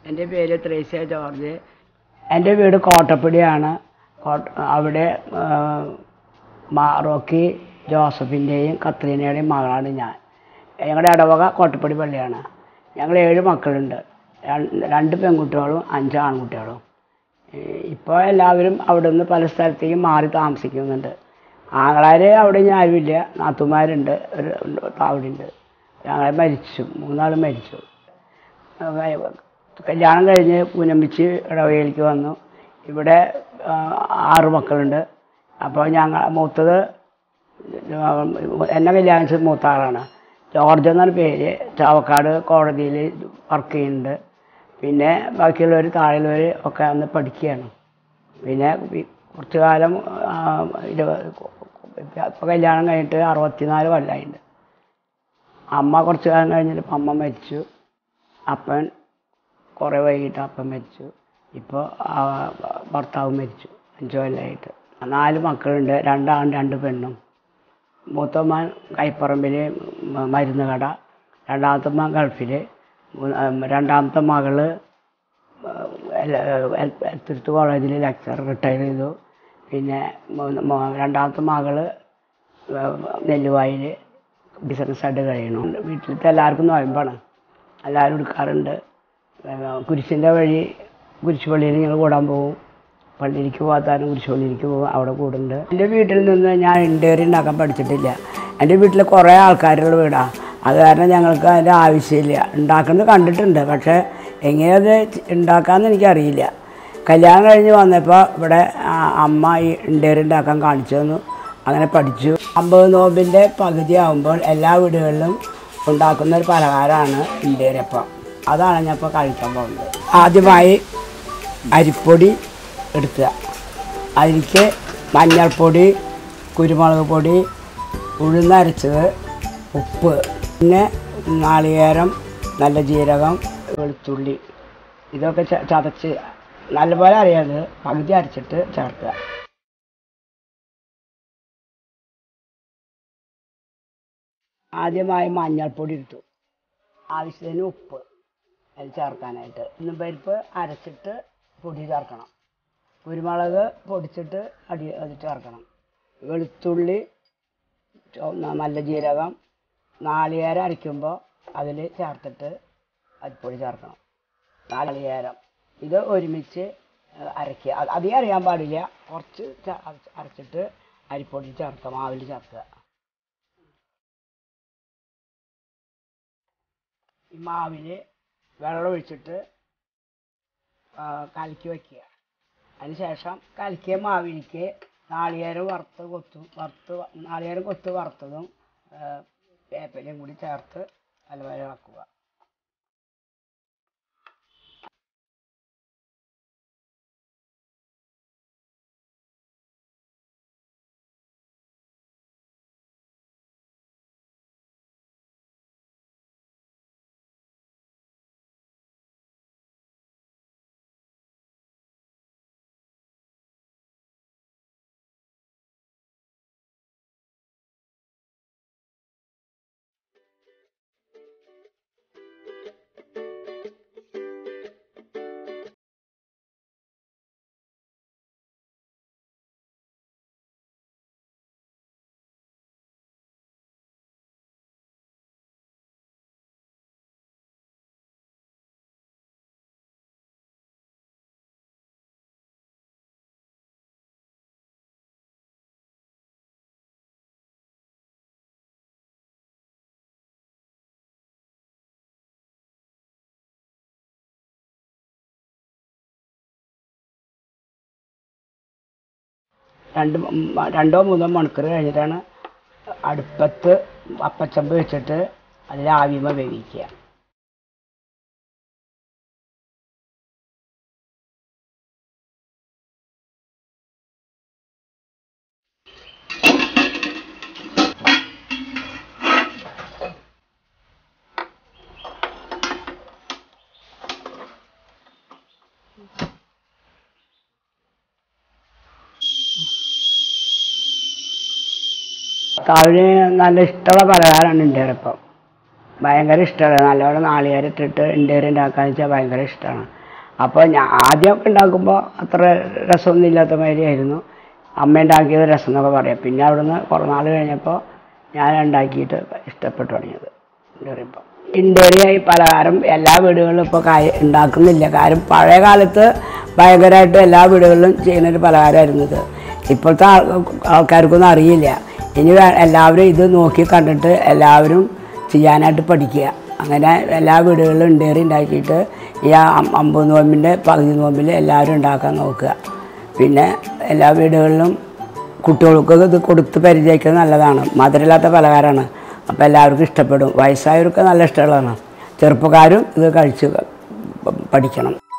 എൻ്റെ പേര് ത്രേസ്യ ജോർജ് എൻ്റെ വീട് കോട്ടപ്പടിയാണ് കോട്ട അവിടെ ആ, മാ- റോക്കി ജോസഫിൻ്റെയും കത്രീനയുടെയും മകളാണ് ഞാൻ ഞങ്ങളുടെ ഇടവക കോട്ടപ്പടി പള്ളിയാണ് ഞങ്ങൾ ഏഴ് മക്കളുണ്ട് രണ്ട് രണ്ട് പെൺകുട്ടികളും അഞ്ച് ആൺകുട്ടികളും ഇപ്പോൾ എല്ലാവരും അവിടെ നിന്ന് പല സ്ഥലത്തേക്ക് മാറി താമസിക്കുന്നുണ്ട് ആങ്ങളാർ അവിടെ ഇനി ആരുമില്ല നാത്തുമാരുണ്ട് ഒരു അവിടെ ഉണ്ട് ഞങ്ങളെ മരിച്ചു മൂന്നാൾ മരിച്ചു കല്യാണം കഴിഞ്ഞ് പുനമ്പിച്ച് ഇടവകയിലേക്ക് വന്നു ഇവിടെ ആ, ആറ് മക്കളുണ്ട് അപ്പോൾ ഞങ്ങൾ മൂത്തത് എന്നെ കല്യാണം ചെയ്ത മൂത്ത ആളാണ് ജോർജ് എന്നാണ് പേര് ചാവക്കാട് കോടതിയിൽ വർക്ക് ചെയ്യുന്നുണ്ട് പിന്നെ ബാക്കിയുള്ളവർ താഴെയുള്ളവർ ഒക്കെ അന്ന് പഠിക്കുകയാണ് പിന്നെ വി- കുറച്ച് കാലം ആ, ഇരുപത് ഇപ്പോൾ കല്യാണം കഴിഞ്ഞിട്ട് അറുപത്തിനാല് കൊല്ലമായിട്ടുണ്ട് അമ്മ കുറച്ച് കാലം കഴിഞ്ഞിട്ട് ഇപ്പം അമ്മ മരിച്ചു അപ്പൻ കുറേ വൈകിട്ട് അപ്പൻ മരിച്ചു ഇപ്പോൾ ഭർത്താവ് മരിച്ചു അഞ്ച് കൊല്ലമായിട്ട് നാല് മക്കളുണ്ട് രണ്ടാൺ രണ്ട് പെണ്ണും മൂത്തമ്മൻ കൈപ്പറമ്പിൽ മ- മരുന്ന് കട രണ്ടാമത്തെ മകൻ ഗൾഫിൽ രണ്ടാമത്തെ മകള് എൽത്തുരുത്ത് കോളേജിൽ ലെക്ചർ റിട്ടയർ ചെയ്തു പിന്നെ മൂന്ന് മോ- രണ്ടാമത്തെ മകള് നെല്ലുവായിൽ ബിസിനസ്സായിട്ട് കഴിയണം വീട്ടിലത്തെ എല്ലാവർക്കും നോയമ്പാണ് എല്ലാവരും എടുക്കാറുണ്ട് കുരിശിൻ്റെ വഴി കുരിശുപള്ളിയിൽ ഞങ്ങൾ കൂടാൻ പോകും പള്ളിയിലേക്ക് പോകാത്താനും കുരിശുപള്ളിയിലേക്ക് പോകും അവിടെ കൂടുന്നുണ്ട് എൻ്റെ വീട്ടിൽ നിന്ന് ഞാൻ ഇൻഡേറി ഉണ്ടാക്കാൻ പഠിച്ചിട്ടില്ല എൻ്റെ വീട്ടിൽ കുറേ ആൾക്കാരുള്ള വീടാണ് അത് കാരണം ഞങ്ങൾക്ക് അതിൻ്റെ ആവശ്യമില്ല ഉണ്ടാക്കുന്നത് കണ്ടിട്ടുണ്ട് പക്ഷേ എങ്ങനെ അത് ഉണ്ടാക്കാമെന്ന് എനിക്കറിയില്ല കല്യാണം കഴിഞ്ഞ് വന്നപ്പോൾ ഇവിടെ ആ, അമ്മ ഈ ഇണ്ടേറി ഉണ്ടാക്കാൻ കാണിച്ചു തന്നു അങ്ങനെ പഠിച്ചു അമ്പത് നോമ്പിൻ്റെ പകുതി ആകുമ്പോൾ എല്ലാ വീടുകളിലും ഉണ്ടാക്കുന്ന ഒരു പലഹാരമാണ് ഇണ്ടേരപ്പം അതാണ് ഞാൻ ഇപ്പോൾ കഴിക്കാൻ പോകുന്നത് ആദ്യമായി അരിപ്പൊടി എടുക്കുക അതിലേക്ക് മഞ്ഞൾപ്പൊടി കുരുമുളക് പൊടി ഉഴുന്നരച്ചത് ഉപ്പ് പിന്നെ നാളികേരം നല്ല ജീരകം വെളുത്തുള്ളി ഇതൊക്കെ ച- ചതച്ച് നല്ലപോലെ അറിയാത് പകുതി അരച്ചിട്ട് ചേർക്കുക ആദ്യമായി മഞ്ഞൾപ്പൊടി എടുത്തു ആവശ്യത്തിന് ഉപ്പ് അതിൽ ചേർക്കാനായിട്ട് ഇന്നും പരിപ്പ് അരച്ചിട്ട് പൊടി ചേർക്കണം കുരുമുളക് പൊടിച്ചിട്ട് അടി അത് ചേർക്കണം വെളുത്തുള്ളി ചോ- ന- നല്ല ജീരകം നാളികേരം അരയ്ക്കുമ്പോൾ അതിൽ ചേർത്തിട്ട് അരിപ്പൊടി ചേർക്കണം നാളികേരം ഇത് ഒരുമിച്ച് ഏഹ്, അരയ്ക്കുക അത് അധികം അറിയാൻ പാടില്ല കുറച്ച് ചേ- അരച്ച് അരച്ചിട്ട് അരിപ്പൊടി ചേർക്കുക മാവിൽ ചേർക്കുക ഈ മാവിൽ വെള്ളം ഒഴിച്ചിട്ട് ആ, കലക്കി വയ്ക്കുക അതിന് ശേഷം കലക്കിയ മാവിലേക്ക് നാളികേരം വറുത്ത് കൊത്തു വറുത്ത് വ- നാളികേരം കൊത്ത് വറുത്തതും ആ, വേപ്പിലയും കൂടി ചേർത്ത് നല്ലപോലെ ഇളക്കുക രണ്ട് മ- രണ്ടോ മൂന്നോ മണിക്കൂർ കഴിഞ്ഞിട്ടാണ് അടുപ്പത്ത് അപ്പച്ചമ്പ് വെച്ചിട്ട് അതിൽ ആവിമ വേവിക്കുക ഭർത്താവിന് നല്ല ഇഷ്ടമുള്ള പലഹാരമാണ് ഉണ്ടായിരുന്നപ്പം ഭയങ്കര ഇഷ്ടമാണ് നല്ലപോലെ നാളികേരം ഇട്ടിട്ട് ഇണ്ടേരി ഉണ്ടാക്കാന്ന് വെച്ചാൽ ഭയങ്കര ഇഷ്ടമാണ് അപ്പോൾ ഞാൻ ആദ്യമൊക്കെ ഉണ്ടാക്കുമ്പോൾ അത്ര രസമൊന്നും ഇല്ലാത്ത മാതിരിയായിരുന്നു അമ്മ ഉണ്ടാക്കിയത് രസം എന്നൊക്കെ പറയാം പിന്നെ അവിടുന്ന് കുറേ നാൾ കഴിഞ്ഞപ്പോൾ ഞാൻ ഉണ്ടാക്കിയിട്ട് ഇഷ്ടപ്പെട്ടു തുടങ്ങിയത് ഇണ്ടേറിയപ്പോൾ ഇണ്ടേറിയ ഈ പലഹാരം എല്ലാ വീടുകളിലും ഇപ്പോൾ കായ ഉണ്ടാക്കുന്നില്ല കാര്യം പഴയ കാലത്ത് ഭയങ്കരമായിട്ട് എല്ലാ വീടുകളിലും ചെയ്യുന്നൊരു പലഹാരമായിരുന്നു ഇത് ഇപ്പോഴത്തെ ആൾ ആൾക്കാർക്കൊന്നും അറിയില്ല ഇനി വേ- എല്ലാവരും ഇത് നോക്കി കണ്ടിട്ട് എല്ലാവരും ചെയ്യാനായിട്ട് പഠിക്കുക അങ്ങനെ എല്ലാ വീടുകളിലും ഉണ്ടേറി ഉണ്ടാക്കിയിട്ട് ഈ അം- അമ്പത് നോമ്പിൻ്റെ പകുതി നോമ്പിൽ എല്ലാവരും ഉണ്ടാക്കാൻ നോക്കുക പിന്നെ എല്ലാ വീടുകളിലും കുട്ടികൾക്ക് ഇത് കൊടുത്ത് പരിചയിക്കുന്നത് നല്ലതാണ് മധുരമില്ലാത്ത പലഹാരമാണ് അപ്പോൾ എല്ലാവർക്കും ഇഷ്ടപ്പെടും വയസ്സായവർക്ക് നല്ല ഇഷ്ടമുള്ളതാണ് ചെറുപ്പക്കാരും ഇത് കഴിച്ച് പഠിക്കണം